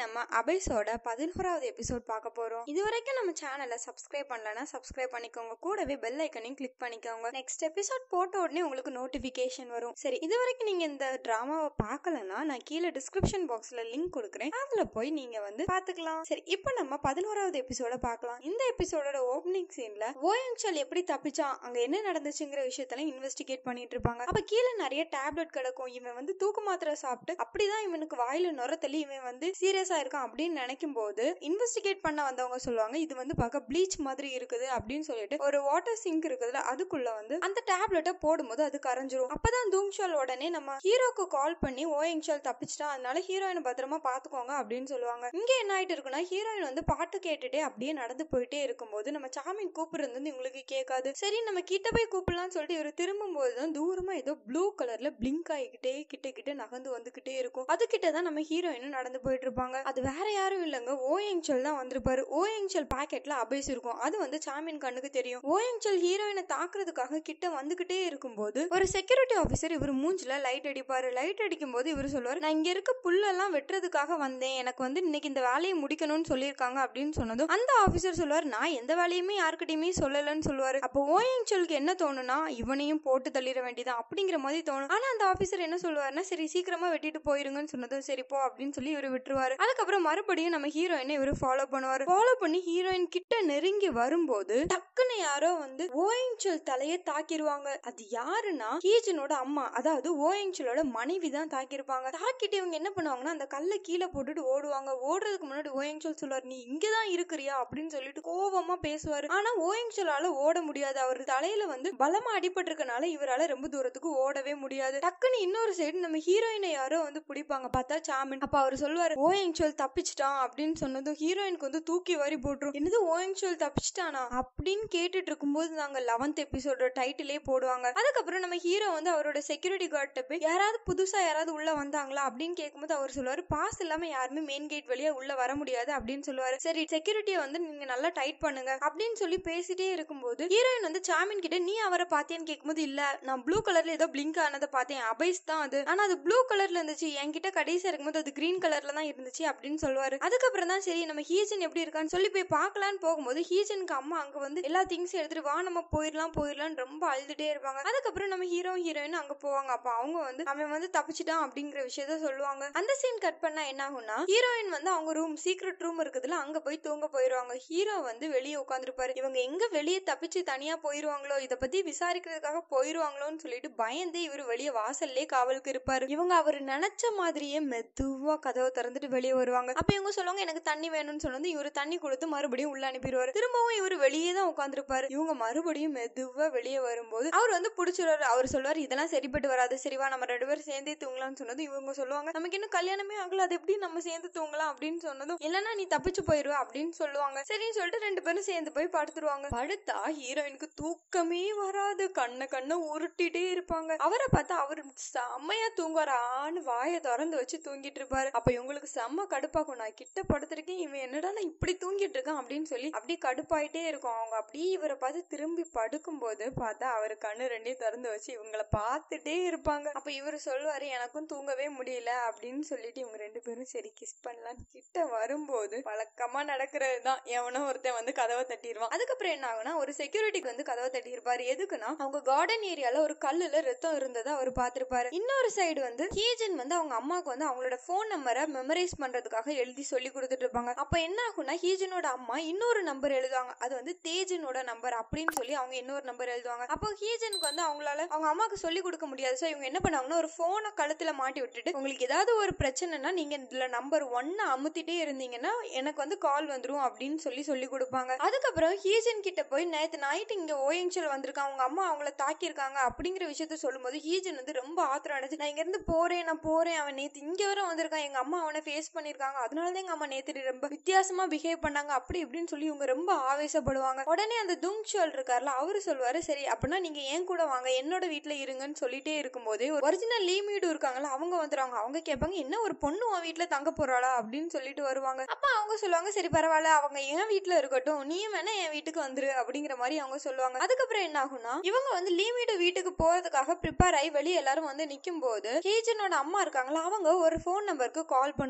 நம்ம அபைஸோட பதினோராவது எபிசோட் பார்க்க போறோம் இது வரைக்கும் நம்ம சேனலை சப்ஸ்கிரைப் பண்ணலனா சப்ஸ்கிரைப் பண்ணிக்கோங்க கூடவே பெல் ஐக்கனையும் கிளிக் பண்ணிக்கோங்க நெக்ஸ்ட் எபிசோட் போட்ட உடனே உங்களுக்கு நோட்டிபிகேஷன் வரும் சரி இது வரைக்கும் நீங்க இந்த டிராமாவை பார்க்கலனா நான் கீழே டிஸ்கிரிப்ஷன் பாக்ஸ்ல லிங்க் கொடுக்குறேன் அதுல போய் நீங்க வந்து பாத்துக்கலாம் சரி இப்போ நம்ம பதினோராவது எபிசோட பார்க்கலாம் இந்த எபிசோடோட ஓப்பனிங் சீன்ல ஓயங்ஷல் எப்படி தப்பிச்சான் அங்க என்ன நடந்துச்சுங்கிற விஷயத்தெல்லாம் இன்வெஸ்டிகேட் பண்ணிட்டு இருப்பாங்க அப்ப கீழே நிறைய டேப்லெட் கிடக்கும் இவன் வந்து தூக்கு மாத்திரை சாப்பிட்டு அப்படிதான் இவனுக்கு வாயில நுர தள்ளி இவன் வந்து சீரியஸா இருக்கான் அப்படின்னு நினைக்கும் போது இன்வெஸ்டிகேட் பண்ண வந்தவங்க சொல்லுவாங்க இது வந்து பார்க்க ப்ளீச் மாதிரி இருக்குது அப்படின்னு சொல்லிட்டு ஒரு வாட்டர் சிங்க் இருக்குதுல அதுக்குள்ள வந்து அந்த டேப்லெட்டை போடும்போது அது கரைஞ்சிரும் அப்பதான் தூங்ஷால் உடனே நம்ம ஹீரோக்கு கால் பண்ணி ஓயங்ஷால் தப்பிச்சிட்டான் அதனால ஹீரோயினை பத்திரமா பாத்துக்கோங்க அப்படின்னு சொல்லுவாங்க இங்க என்ன ஆயிட்டு இருக்குன்னா ஹீரோயின் வந்து பாட்டு கேட்டுட்டே அப்படியே நடந்து போயிட்டே இருக்கும்போது நம்ம சாமின் கூப்பிடுறது வந்து உங்களுக்கு கேட்காது சரி நம்ம கிட்ட போய் கூப்பிடலாம்னு சொல்லிட்டு இவர் திரும்பும் போதுதான் தூரமா ஏதோ ப்ளூ கலர்ல பிளிங்க் ஆகிக்கிட்டே கிட்ட கிட்ட நகர்ந்து வந்துகிட்டே இருக்கும் அது கிட்ட தான் நம்ம ஹீரோயினும் நடந்து போயிட்டு இருப்பாங்க அது வேற யாரும் இல்லைங்க ஓயங்சல் தான் வந்திருப்பாரு ஓயங்சல் பாக்கெட்ல அபேஸ் இருக்கும் அது வந்து சாமின் கண்ணுக்கு தெரியும் ஓயங்சல் ஹீரோயினை தாக்குறதுக்காக கிட்ட வந்துகிட்டே இருக்கும்போது ஒரு செக்யூரிட்டி ஆபீசர் இவர் மூஞ்சில லைட் அடிப்பாரு லைட் அடிக்கும் போது இவர் சொல்லுவார் நான் இங்க இருக்க புல்லெல்லாம் வெட்டுறதுக்காக வந்தேன் எனக்கு வந்து இன்னைக்கு இந்த வேலையை முடிக்கணும்னு சொல்லியிருக்காங்க அப்படின்னு சொன்னதும் அந்த ஆபீசர் சொல்லுவார் நான் எந்த வேலையுமே யாருக்கிட்டயுமே சொல்லலன்னு சொல்லுவாரு அப்போ ஓயங்சலுக்கு என்ன தோணுனா இவனையும் போட்டு தள்ளிட வேண்டியதான் அப்படிங்கிற மாதிரி தோணும் ஆனா அந்த ஆபீசர் என்ன சொல்லுவாருன்னா சரி சீக்கிரமா வெட்டிட்டு போயிருங்கன்னு சொன்னதும் சரி போ அப்படின்னு சொல்லி இவர் விட்டுருவாரு அதுக்கப்புறம் மறுபடியும் நம்ம ஹீரோயினை இவர் ஃபாலோ பண்ணுவாரு ஃபாலோ பண்ணி ஹீரோயின் கிட்ட நெருங்கி வரும்போது டக்குன்னு யாரோ வந்து ஓயங்சல் தலையை தாக்கிடுவாங்க அது யாருன்னா ஹீஜனோட அம்மா அதாவது ஓயங்சலோட மனைவி தான் தாக்கியிருப்பாங்க தாக்கிட்டு இவங்க என்ன பண்ணுவாங்கன்னா அந்த கல்லை கீழே போட்டுட்டு ஓடுவாங்க ஓடுறதுக்கு முன்னாடி ஓயங்சல் சொல்லுவார் நீ இங்கதான் இருக்கிறியா அப்படின்னு சொல்லிட்டு கோவமா பேசுவாரு ஆனா ஓயங்சலால ஓட முடியாது அவர் தலையில வந்து பலமா அடிபட்டிருக்கனால இவரால ரொம்ப தூரத்துக்கு ஓடவே முடியாது டக்குன்னு இன்னொரு சைடு நம்ம ஹீரோயினை யாரோ வந்து பிடிப்பாங்க பார்த்தா சாமின் அப்ப அவர் சொல்லுவாரு ஓயங்சல் தப்பிச்சிட்டான் அப்படின்னு சொன்னதும் ஹீரோயினுக்கு வந்து தூக்கி வாரி போட்டுரும் என்னது ஓயங்சல் தப்பிச்சிட்டானா அப்படின்னு கேட்டுட்டு இருக்கும்போது நாங்க லெவன்த் எபிசோட டைட்டிலே போடுவாங்க அதுக்கப்புறம் நம்ம ஹீரோ வந்து அவரோட செக்யூரிட்டி கார்ட்ட போய் யாராவது புதுசா யாராவது உள்ள வந்தாங்களா அப்படின்னு கேட்கும்போது அவர் சொல்லுவாரு பாஸ் இல்லாம யாருமே மெயின் கேட் வழியா உள்ள வர முடியாது அப்படின்னு சொல்லுவாரு சரி செக்யூரிட்டியை வந்து நீங்க நல்லா டைட் பண்ணுங்க அப்படின்னு சொல்லி பேசிட்டே இருக்கும்போது ஹீரோயின் வந்து சாமின் கிட்ட நீ அவரை பாத்தியான்னு கேட்கும்போது இல்ல நான் ப்ளூ கலர்ல ஏதோ பிளிங்க் ஆனதை பார்த்தேன் அபைஸ் தான் அது ஆனா அது ப்ளூ கலர்ல இருந்துச்சு என்கிட்ட கடைசியா இருக்கும்போது அது கிரீன் கலர்ல தான் இருந்துச்சு அப்படின்னு சொல்லுவாரு அதுக்கப்புறம் தான் சரி நம்ம ஹீஜன் எப்படி இருக்கான்னு சொல்லி போய் பார்க்கலான்னு போகும்போது ஹீஜனுக்கு அம்மா அங்க வந்து எல்லா திங்ஸ் எடுத்துட்டு வா நம்ம போயிடலாம் போயிடலாம் ரொம்ப அழுதுட்டே இருப்பாங்க அதுக்கப்புறம் நம்ம ஹீரோ ஹீரோயின் அங்க போவாங்க அப்ப அவங்க வந்து அவன் வந்து தப்பிச்சிட்டான் அப்படிங்கிற விஷயத்த சொல்லுவாங்க அந்த சீன் கட் பண்ணா என்ன ஆகும்னா ஹீரோயின் வந்து அவங்க ரூம் சீக்ரெட் ரூம் இருக்குதுல அங்க போய் தூங்க போயிருவாங்க ஹீரோ வந்து வெளியே உட்காந்துருப்பாரு இவங்க எங்க வெளியே தப்பிச்சு தனியா போயிருவாங்களோ இத பத்தி விசாரிக்கிறதுக்காக போயிருவாங்களோன்னு சொல்லிட்டு பயந்தே இவர் வெளியே வாசல்லே காவலுக்கு இருப்பாரு இவங்க அவர் நினைச்ச மாதிரியே மெதுவா கதவை திறந்துட்டு வெளியே வருவாங்க அப்ப இவங்க சொல்லுவாங்க எனக்கு தண்ணி வேணும்னு சொன்னது இவரு தண்ணி கொடுத்து மறுபடியும் உள்ள அனுப்பிடுவாரு திரும்பவும் இவர் வெளியே தான் உட்காந்துருப்பாரு இவங்க மறுபடியும் மெதுவா வெளியே வரும்போது அவர் வந்து பிடிச்சிருவாரு அவர் சொல்லுவாரு இதெல்லாம் சரிப்பட்டு வராது சரிவா நம்ம ரெண்டு பேரும் சேர்ந்தே தூங்கலாம்னு சொன்னது இவங்க சொல்லுவாங்க நமக்கு இன்னும் கல்யாணமே ஆகல அது எப்படி நம்ம சேர்ந்து தூங்கலாம் அப்படின்னு சொன்னதும் இல்லைன்னா நீ தப்பிச்சு போயிருவ அப்படின்னு சொல்லுவாங்க சரின்னு சொல்லிட்டு ரெண்டு பேரும் சேர்ந்து போய் படுத்துருவாங்க படுத்தா ஹீரோயினுக்கு தூக்கமே வராது கண்ணை கண்ணை உருட்டிட்டே இருப்பாங்க அவரை பார்த்தா அவர் செம்மையா தூங்குவார் ஆன்னு வாயை திறந்து வச்சு தூங்கிட்டு இருப்பாரு அப்ப இவங்களுக்கு செம்ம கடுப்பாகும் நான் கிட்ட படுத்திருக்கேன் இவன் என்னடா நான் இப்படி தூங்கிட்டு இருக்கான் அப்படின்னு சொல்லி அப்படியே கடுப்பாயிட்டே இருக்கும் அவங்க அப்படியே இவரை பார்த்து திரும்பி படுக்கும்போது பார்த்தா அவர் கண்ணு ரெண்டையும் திறந்து வச்சு இவங்கள பார்த்துட்டே இருப்பாங்க அப்ப இவர் சொல்லுவாரு எனக்கும் தூங்கவே முடியல அப்படின்னு சொல்லிட்டு இவங்க ரெண்டு பேரும் சரி கிஸ் பண்ணலாம் கிட்ட வரும்போது வழக்கமா நடக்கிறது தான் எவனோ ஒருத்தன் வந்து கதவை தட்டிடுவான் அதுக்கப்புறம் என்ன ஆகும்னா ஒரு செக்யூரிட்டிக்கு வந்து கதவை தட்டியிருப்பாரு எதுக்குன்னா அவங்க கார்டன் ஏரியால ஒரு கல்லுல ரத்தம் இருந்ததை அவர் பார்த்திருப்பாரு இன்னொரு சைடு வந்து ஹீஜன் வந்து அவங்க அம்மாவுக்கு வந்து அவங்களோட போன் நம்பரை மெமரைஸ் பண்றதுக்காக எழுதி சொல்லி கொடுத்துட்டு இருப்பாங்க அப்ப என்ன ஆகும்னா ஹீஜனோட அம்மா இன்னொரு நம்பர் எழுதுவாங்க அது வந்து தேஜனோட நம்பர் அப்படின்னு சொல்லி அவங்க இன்னொரு நம்பர் எழுதுவாங்க அப்போ ஹீஜனுக்கு வந்து அவங்களால அவங்க அம்மாவுக்கு சொல்லி கொடுக்க முடியாது ஸோ இவங்க என்ன பண்ணுவாங்கன்னா ஒரு போனை கழுத்துல மாட்டி விட்டுட்டு உங்களுக்கு ஏதாவது ஒரு பிரச்சனைனா நீங்க இதுல நம்பர் ஒன்னு அமுத்திட்டே இருந்தீங்கன்னா எனக்கு வந்து கால் வந்துரும் அப்படின்னு சொல்லி சொல்லி கொடுப்பாங்க அதுக்கப்புறம் ஹீஜன் கிட்ட போய் நேத்து நைட் இங்க ஓயங்சல் வந்திருக்காங்க அவங்க அம்மா அவங்கள தாக்கியிருக்காங்க அப்படிங்கிற விஷயத்த சொல்லும்போது ஹீஜன் வந்து ரொம்ப ஆத்திரம் அடைச்சு நான் இங்க இருந்து போறேன் நான் போறேன் அவன் நேத்து இங்க வர வந்திருக்கான் எங்க அம்மா அவனை ஃபேஸ் பண்ணிருக்காங்க அதனால தான் எங்க அம்மா நேத்து ரொம்ப வித்தியாசமா பிஹேவ் பண்ணாங்க அப்படி இப்படின்னு சொல்லி இவங்க ரொம்ப ஆவேசப்படுவாங்க உடனே அந்த துங்ஷோல் இருக்கார்ல அவரு சொல்லுவாரு சரி அப்படின்னா நீங்க ஏன் கூட வாங்க என்னோட வீட்டுல இருங்கன்னு சொல்லிட்டே இருக்கும்போது ஒரிஜினல் லீமீடு இருக்காங்கல்ல அவங்க வந்துருவாங்க அவங்க கேட்பாங்க என்ன ஒரு பொண்ணு உன் வீட்டுல தங்க போறாளா அப்படின்னு சொல்லிட்டு வருவாங்க அப்ப அவங்க சொல்லுவாங்க சரி பரவாயில்ல அவங்க என் வீட்டுல இருக்கட்டும் நீயும் வேணா என் வீட்டுக்கு வந்துரு அப்படிங்கிற மாதிரி அவங்க சொல்லுவாங்க அதுக்கப்புறம் என்ன ஆகும்னா இவங்க வந்து லீமீடு வீட்டுக்கு போறதுக்காக ப்ரிப்பேர் ஆகி வெளியே எல்லாரும் வந்து நிக்கும் போது ஹீஜனோட அம்மா இருக்காங்களா அவங்க ஒரு ஃபோன் நம்பருக்கு கால் பண்ணுவாங்க அது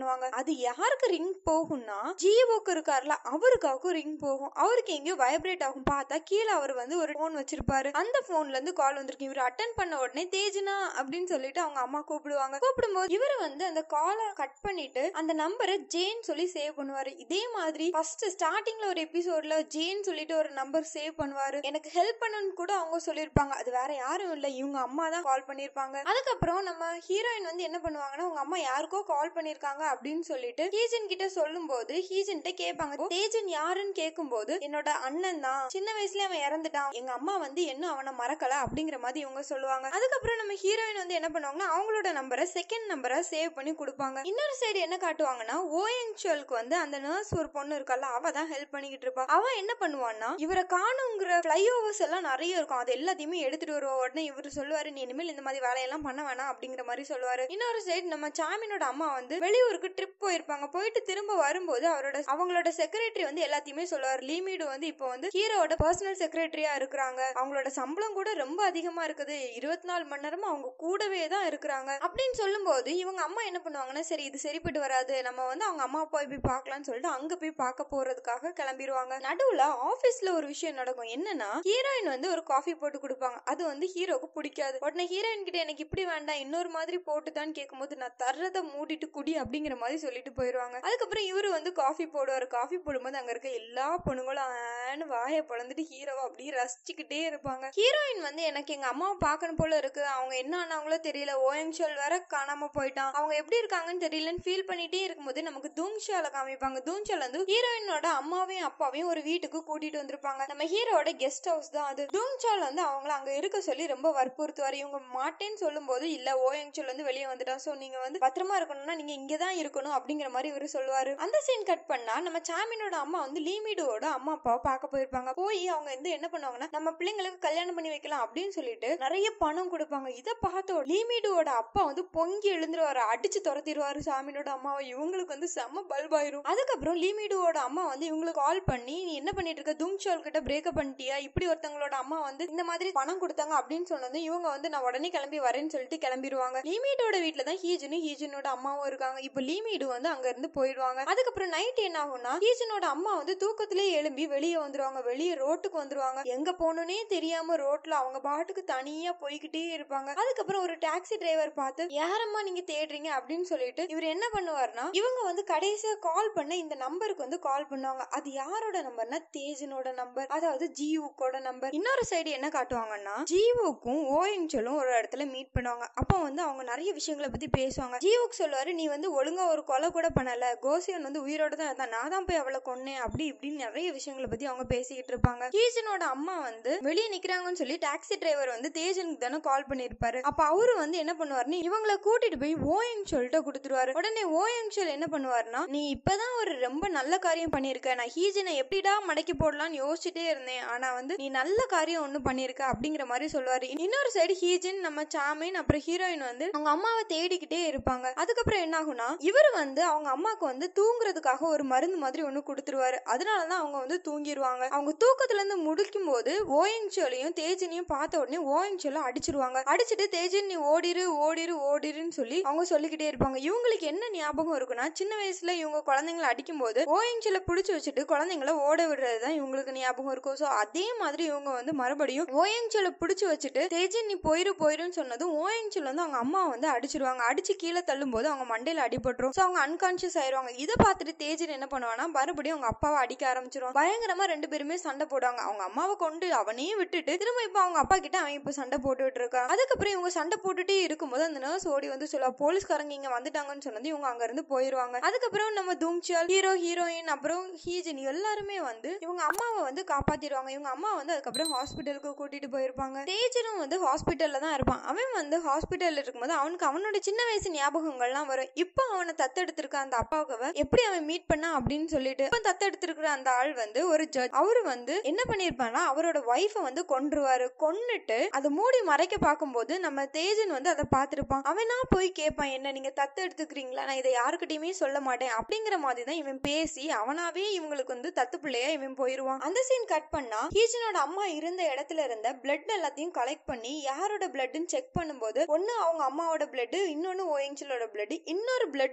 அது யாருக்கு ரிங் போகும்னா ஜியோக்கு இருக்காருல அவருக்காகவும் ரிங் போகும் அவருக்கு எங்கேயோ வைப்ரேட் ஆகும் பார்த்தா கீழே அவர் வந்து ஒரு போன் வச்சிருப்பாரு அந்த போன்ல இருந்து கால் வந்திருக்கு இவர் அட்டன் பண்ண உடனே தேஜனா அப்படின்னு சொல்லிட்டு அவங்க அம்மா கூப்பிடுவாங்க கூப்பிடும்போது இவர் வந்து அந்த காலை கட் பண்ணிட்டு அந்த நம்பரை ஜேன் சொல்லி சேவ் பண்ணுவாரு இதே மாதிரி ஃபர்ஸ்ட் ஸ்டார்டிங்ல ஒரு எபிசோட்ல ஜேன் சொல்லிட்டு ஒரு நம்பர் சேவ் பண்ணுவாரு எனக்கு ஹெல்ப் பண்ணணும்னு கூட அவங்க சொல்லியிருப்பாங்க அது வேற யாரும் இல்ல இவங்க அம்மா தான் கால் பண்ணிருப்பாங்க அதுக்கப்புறம் நம்ம ஹீரோயின் வந்து என்ன பண்ணுவாங்கன்னா உங்க அம்மா யாருக்கோ கால் பண்ணிருக்காங்க அப்படின்னு சொல்லிட்டு ஹீஜன் கிட்ட சொல்லும் போது ஹீஜன் கேட்பாங்க தேஜன் யாருன்னு கேட்கும்போது என்னோட அண்ணன் தான் சின்ன வயசுல அவன் இறந்துட்டான் எங்க அம்மா வந்து இன்னும் அவனை மறக்கல அப்படிங்கிற மாதிரி இவங்க சொல்லுவாங்க அதுக்கப்புறம் நம்ம ஹீரோயின் வந்து என்ன பண்ணுவாங்கன்னா அவங்களோட நம்பரை செகண்ட் நம்பரை சேவ் பண்ணி கொடுப்பாங்க இன்னொரு சைடு என்ன காட்டுவாங்கன்னா ஓஎன்சுவலுக்கு வந்து அந்த நர்ஸ் ஒரு பொண்ணு இருக்கல அவ தான் ஹெல்ப் பண்ணிக்கிட்டு இருப்பா அவன் என்ன பண்ணுவான்னா இவரை காணுங்கிற ஃபிளை ஓவர்ஸ் எல்லாம் நிறைய இருக்கும் அது எல்லாத்தையுமே எடுத்துட்டு வருவா உடனே இவர் சொல்லுவாரு நீ இனிமேல் இந்த மாதிரி வேலையெல்லாம் பண்ண வேணாம் அப்படிங்கிற மாதிரி சொல்லுவாரு இன்னொரு சைடு நம்ம சாமினோட அம்மா வந்து வெளியூருக்கு ட்ரிப் போயிருப்பாங்க போயிட்டு திரும்ப வரும்போது அவரோட அவங்களோட செக்ரட்டரி வந்து எல்லாத்தையுமே சொல்லுவார் லீமீடு வந்து இப்போ வந்து ஹீரோவோட பர்சனல் செக்ரட்டரியா இருக்கிறாங்க அவங்களோட சம்பளம் கூட ரொம்ப அதிகமா இருக்குது இருபத்தி நாலு மணி நேரமும் அவங்க கூடவே தான் இருக்கிறாங்க அப்படின்னு சொல்லும்போது இவங்க அம்மா என்ன பண்ணுவாங்கன்னா சரி இது சரிப்பட்டு வராது நம்ம வந்து அவங்க அம்மா போய் போய் பார்க்கலாம்னு சொல்லிட்டு அங்க போய் பார்க்க போறதுக்காக கிளம்பிடுவாங்க நடுவுல ஆபீஸ்ல ஒரு விஷயம் நடக்கும் என்னன்னா ஹீரோயின் வந்து ஒரு காஃபி போட்டு கொடுப்பாங்க அது வந்து ஹீரோக்கு பிடிக்காது உடனே ஹீரோயின் கிட்ட எனக்கு இப்படி வேண்டாம் இன்னொரு மாதிரி போட்டு தான் கேட்கும்போது நான் தர்றதை மூடிட்டு குடி அப்படிங்கிற மாதிரி சொல்லிட்டு போயிருவாங்க அதுக்கப்புறம் இவரு வந்து காஃபி போடுவார் காஃபி போடும்போது அங்க இருக்க எல்லா பொண்ணுங்களும் ஆன்னு வாயை பொழந்துட்டு ஹீரோவை அப்படியே ரசிச்சுக்கிட்டே இருப்பாங்க ஹீரோயின் வந்து எனக்கு எங்க அம்மாவை பார்க்கணும் போல இருக்கு அவங்க என்ன ஆனாங்களோ தெரியல ஓஎன்ஷல் வேற காணாம போயிட்டான் அவங்க எப்படி இருக்காங்கன்னு தெரியலன்னு ஃபீல் பண்ணிட்டே இருக்கும்போது நமக்கு தூங்ஷால காமிப்பாங்க தூங்ஷால் வந்து ஹீரோயினோட அம்மாவையும் அப்பாவையும் ஒரு வீட்டுக்கு கூட்டிட்டு வந்திருப்பாங்க நம்ம ஹீரோட கெஸ்ட் ஹவுஸ் தான் அது தூங்ஷால் வந்து அவங்கள அங்க இருக்க சொல்லி ரொம்ப வற்புறுத்துவார் இவங்க மாட்டேன்னு சொல்லும்போது இல்ல ஓஎன்ஷல் வந்து வெளியே வந்துட்டான் சோ நீங்க வந்து பத்திரமா இருக்கணும்னா நீங்க இங்க தான் இருக்கணும் அப்படிங்கிற மாதிரி இவரு சொல்லுவாரு அந்த சீன் கட் பண்ணா நம்ம சாமினோட அம்மா வந்து லீமிடோட அம்மா அப்பாவை பார்க்க போயிருப்பாங்க போய் அவங்க வந்து என்ன பண்ணுவாங்கன்னா நம்ம பிள்ளைங்களுக்கு கல்யாணம் பண்ணி வைக்கலாம் அப்படின்னு சொல்லிட்டு நிறைய பணம் கொடுப்பாங்க இதை பார்த்தோ லீமிடோட அப்பா வந்து பொங்கி எழுந்துருவாரு அடிச்சு துரத்திடுவாரு சாமினோட அம்மாவை இவங்களுக்கு வந்து செம்ம பல்பாயிரும் அதுக்கப்புறம் லீமிடுவோட அம்மா வந்து இவங்களுக்கு கால் பண்ணி நீ என்ன பண்ணிட்டு இருக்க துங்ஷால் கிட்ட பிரேக்கப் பண்ணிட்டியா இப்படி ஒருத்தங்களோட அம்மா வந்து இந்த மாதிரி பணம் கொடுத்தாங்க அப்படின்னு சொன்னதும் இவங்க வந்து நான் உடனே கிளம்பி வரேன்னு சொல்லிட்டு கிளம்பிடுவாங்க லீமீடோட வீட்டுல தான் ஹீஜனும் ஹீஜனோட அம்மாவும் இருக்காங்க இப்போ லீமீடு வந்து அங்க இருந்து போயிடுவாங்க அதுக்கப்புறம் நைட் என்ன ஆகும்னா ஹீஜனோட அம்மா வந்து தூக்கத்திலே எழும்பி வெளியே வந்துருவாங்க வெளியே ரோட்டுக்கு வந்துருவாங்க எங்க போகணும்னே தெரியாம ரோட்ல அவங்க பாட்டுக்கு தனியா போய்கிட்டே இருப்பாங்க அதுக்கப்புறம் ஒரு டாக்ஸி டிரைவர் பார்த்து யாரம்மா நீங்க தேடுறீங்க அப்படின்னு சொல்லிட்டு இவர் என்ன பண்ணுவாருன்னா இவங்க வந்து கடைசியா கால் பண்ண இந்த நம்பருக்கு வந்து கால் பண்ணுவாங்க அது யாரோட நம்பர்னா தேஜனோட நம்பர் அதாவது ஜியூக்கோட நம்பர் இன்னொரு சைடு என்ன காட்டுவாங்கன்னா ஜியூக்கும் ஓஎன்சலும் ஒரு இடத்துல மீட் பண்ணுவாங்க அப்போ வந்து அவங்க நிறைய விஷயங்களை பத்தி பேசுவாங்க ஜியூக்கு சொல்லுவாரு நீ வந்து ஒழுங்கா ஒரு கொலை கூட பண்ணல கோசியன் வந்து உயிரோட தான் இருந்தான் நான் தான் போய் அவளை கொன்னேன் அப்படி இப்படின்னு நிறைய விஷயங்களை பத்தி அவங்க பேசிக்கிட்டு இருப்பாங்க ஹீஜனோட அம்மா வந்து வெளியே நிக்கிறாங்கன்னு சொல்லி டாக்ஸி டிரைவர் வந்து தேஜனுக்கு தானே கால் பண்ணிருப்பாரு அப்ப அவரு வந்து என்ன பண்ணுவாருன்னு இவங்கள கூட்டிட்டு போய் ஓஎங் சொல்லிட்டு கொடுத்துருவாரு உடனே ஓஎங் சொல் என்ன பண்ணுவாருன்னா நீ இப்பதான் ஒரு ரொம்ப நல்ல காரியம் பண்ணிருக்க நான் ஹீஜனை எப்படிடா மடக்கி போடலாம்னு யோசிச்சுட்டே இருந்தேன் ஆனா வந்து நீ நல்ல காரியம் ஒண்ணு பண்ணிருக்க அப்படிங்கிற மாதிரி சொல்லுவாரு இன்னொரு சைடு ஹீஜன் நம்ம சாமின் அப்புறம் ஹீரோயின் வந்து அவங்க அம்மாவை தேடிக்கிட்டே இருப்பாங்க அதுக்கப்புறம் என்ன ஆகும்னா இவர் வந்து அவங்க அம்மாக்கு வந்து தூங்குறதுக்காக ஒரு மருந்து மாதிரி ஒண்ணு கொடுத்துருவாரு அதனாலதான் அவங்க வந்து தூங்கிடுவாங்க அவங்க தூக்கத்துல இருந்து முடிக்கும் போது ஓஎன்சோலையும் தேஜனையும் பார்த்த உடனே ஓஎன்சோல அடிச்சிருவாங்க அடிச்சுட்டு தேஜன் நீ ஓடிரு ஓடிரு ஓடிருன்னு சொல்லி அவங்க சொல்லிக்கிட்டே இருப்பாங்க இவங்களுக்கு என்ன ஞாபகம் இருக்குன்னா சின்ன வயசுல இவங்க குழந்தைங்களை அடிக்கும் போது ஓஎன்சோல பிடிச்சி வச்சுட்டு குழந்தைங்கள ஓட விடுறது தான் இவங்களுக்கு ஞாபகம் இருக்கும் ஸோ அதே மாதிரி இவங்க வந்து மறுபடியும் ஓஎன்சோல பிடிச்சி வச்சுட்டு தேஜன் நீ போயிரு போயிருன்னு சொன்னதும் ஓஎன்சோல் வந்து அவங்க அம்மா வந்து அடிச்சிருவாங்க அடிச்சு கீழே தள்ளும் போது அவங்க மண்டையில அடிபட்டுரும் ஸோ அவங்க அன்கான்சியஸ் ஆயிருவாங்க இதை பார்த்துட்டு தேஜன் என்ன பண்ணுவானா மறுபடியும் அவங்க அப்பாவை அடிக்க ஆரம்பிச்சிருவாங்க பயங்கரமா ரெண்டு பேருமே சண்டை போடுவாங்க அவங்க அம்மாவை கொண்டு அவனையே விட்டுட்டு திரும்ப இப்போ அவங்க அப்பா கிட்ட அவன் இப்போ சண்டை போட்டுட்டு இருக்கான் அதுக்கப்புறம் இவங்க சண்டை போட்டுட்டே இருக்கும்போது அந்த நர்ஸ் ஓடி வந்து சொல்லுவா போலீஸ்காரங்க இங்க வந்துட்டாங்கன்னு சொன்னது இவங்க அங்க இருந்து போயிருவாங்க அதுக்கப்புறம் நம்ம தூங்சால் ஹீரோ ஹீரோயின் அப்புறம் ஹீஜின் எல்லாருமே வந்து இவங்க அம்மாவை வந்து காப்பாத்திடுவாங்க இவங்க அம்மா வந்து அதுக்கப்புறம் ஹாஸ்பிட்டலுக்கு கூட்டிட்டு போயிருப்பாங்க தேஜனும் வந்து ஹாஸ்பிட்டல்ல தான் இருப்பான் அவன் வந்து ஹாஸ்பிட்டல்ல இருக்கும்போது அவனுக்கு அவனோட சின்ன வயசு ஞாபகங்கள்லாம் வரும் இப்போ அவனை தத்தெடுத்திருக்க அந்த அப்பாவுக்கு எப்படி அவன் மீட் பண்ணா அப்படின்னு சொல்லிட்டு இப்போ தத்தெடுத்திருக்கிற அந்த ஆள் வந்து ஒரு ஜட்ஜ் அவரு வந்து என்ன பண்ணிருப்பான்னா அவரோட ஒய்ஃபை வந்து கொன்றுவாரு கொன்னுட்டு அதை மூடி மறைக்க பார்க்கும்போது நம்ம தேஜன் வந்து அதை பார்த்திருப்பான் அவனா போய் கேட்பான் என்ன நீங்க தத்து எடுத்துக்கிறீங்களா நான் இதை யாருக்கிட்டயுமே சொல்ல மாட்டேன் அப்படிங்கிற மாதிரி தான் இவன் பேசி அவனாவே இவங்களுக்கு வந்து தத்து பிள்ளையா இவன் போயிருவான் அந்த சீன் கட் பண்ணா ஹீஜனோட அம்மா இருந்த இடத்துல இருந்த பிளட் எல்லாத்தையும் கலெக்ட் பண்ணி யாரோட பிளட்னு செக் பண்ணும்போது ஒன்னு அவங்க அம்மாவோட பிளட் இன்னொன்னு ஓஎன்சலோட பிளட் இன்னொரு பிளட் இருக்கும்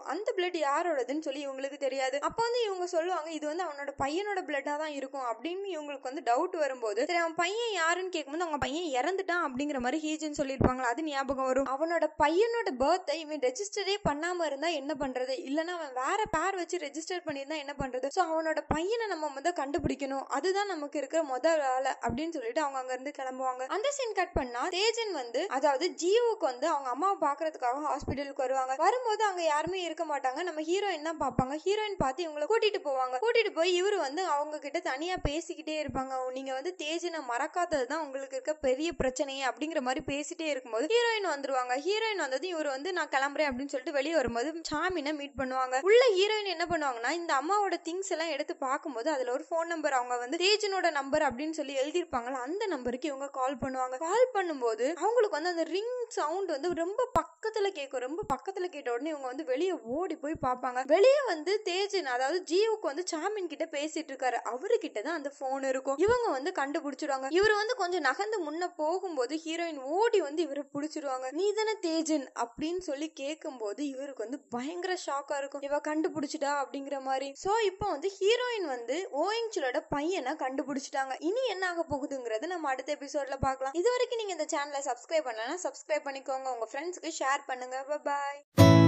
வரும் அந்த பிளட் யாரோடதுன்னு சொல்லி இவங்களுக்கு தெரியாது அப்ப வந்து இவங்க சொல்லுவாங்க இது வந்து அவனோட பையனோட பிளட்டா தான் இருக்கும் அப்படின்னு இவங்களுக்கு வந்து டவுட் வரும்போது சரி அவன் பையன் யாருன்னு கேட்கும்போது அவங்க பையன் இறந்துட்டான் அப்படிங்கிற மாதிரி ஹீஜன் சொல்லியிருப்பாங்களா அது ஞாபகம் வரும் அவனோட பையனோட பர்த்தை இவன் ரெஜிஸ்டரே பண்ணாம இருந்தா என்ன பண்றது இல்லைன்னா அவன் வேற பேர் வச்சு ரெஜிஸ்டர் பண்ணியிருந்தா என்ன பண்றது ஸோ அவனோட பையனை நம்ம முதல் கண்டுபிடிக்கணும் அதுதான் நமக்கு இருக்கிற முதல் வேலை அப்படின்னு சொல்லிட்டு அவங்க அங்க இருந்து கிளம்புவாங்க அந்த சீன் கட் பண்ணா தேஜன் வந்து அதாவது ஜீவுக்கு வந்து அவங்க அம்மாவை பாக்குறதுக்காக ஹாஸ்பிட்டலுக்கு வருவாங்க வரும்போது அங்க யாருமே இருக்க மாட்டாங்க நம்ம ஹீரோயின் தான் பார்ப்பாங்க ஹீரோயின் பார்த்து இவங்களை கூட்டிட்டு போவாங்க கூட்டிட்டு போய் இவரு வந்து அவங்க கிட்ட தனியா பேசிக்கிட்டே இருப்பாங்க நீங்க வந்து தேஜனை மறக்காதது தான் உங்களுக்கு இருக்க பெரிய பிரச்சனையே அப்படிங்கிற மாதிரி பேசிட்டே இருக்கும்போது ஹீரோயின் வந்துருவாங்க ஹீரோயின் வந்தது இவர் வந்து நான் கிளம்புறேன் அப்படின்னு சொல்லிட்டு வெளியே வரும்போது சாமினை மீட் பண்ணுவாங்க உள்ள ஹீரோயின் என்ன பண்ணுவாங்கன்னா இந்த அம்மாவோட திங்ஸ் எல்லாம் எடுத்து பார்க்கும்போது அதுல ஒரு ஃபோன் நம்பர் அவங்க வந்து தேஜனோட நம்பர் அப்படின்னு சொல்லி எழுதியிருப்பாங்களா அந்த நம்பருக்கு இவங்க கால் பண்ணுவாங்க கால் பண்ணும்போது அவங்களுக்கு வந்து அந்த ரிங் சவுண்ட் வந்து ரொம்ப பக்கத்துல கேட்கும் ரொம்ப பக்கத்துல கேட்ட உடனே இவங்க வந்து வெளியே ஓடி போய் பார்ப்பாங்க வெளியே வந்து தேஜன் அதாவது ஜீவுக்கு வந்து சாமின் கிட்ட பேசிட்டு இருக்காரு அவர்கிட்ட தான் அந்த போன் இருக்கும் இவங்க வந்து கண்டுபிடிச்சிடுவாங்க இவர் வந்து கொஞ்சம் நகர்ந்து முன்ன போகும்போது ஹீரோயின் ஓடி வந்து இவரை பிடிச்சிருவாங்க நீ தானே தேஜன் அப்படின்னு சொல்லி கேட்கும்போது இவருக்கு வந்து பயங்கர ஷாக்கா இருக்கும் இவ கண்டுபிடிச்சிட்டா அப்படிங்கிற மாதிரி சோ இப்போ வந்து ஹீரோயின் வந்து ஓஎங்சலோட பையனை கண்டுபிடிச்சிட்டாங்க இனி என்ன ஆக போகுதுங்கிறது நம்ம அடுத்த எபிசோட்ல பார்க்கலாம் இது வரைக்கும் நீங்க இந்த சேனலை சப்ஸ்கிரைப் பண்ணலன்னா சப்ஸ்கிரைப் பண்ணிக்கோங்க உங்க ஃப்ரெண்ட்ஸ்க்கு ஷேர் பண்ணுங்க பாய்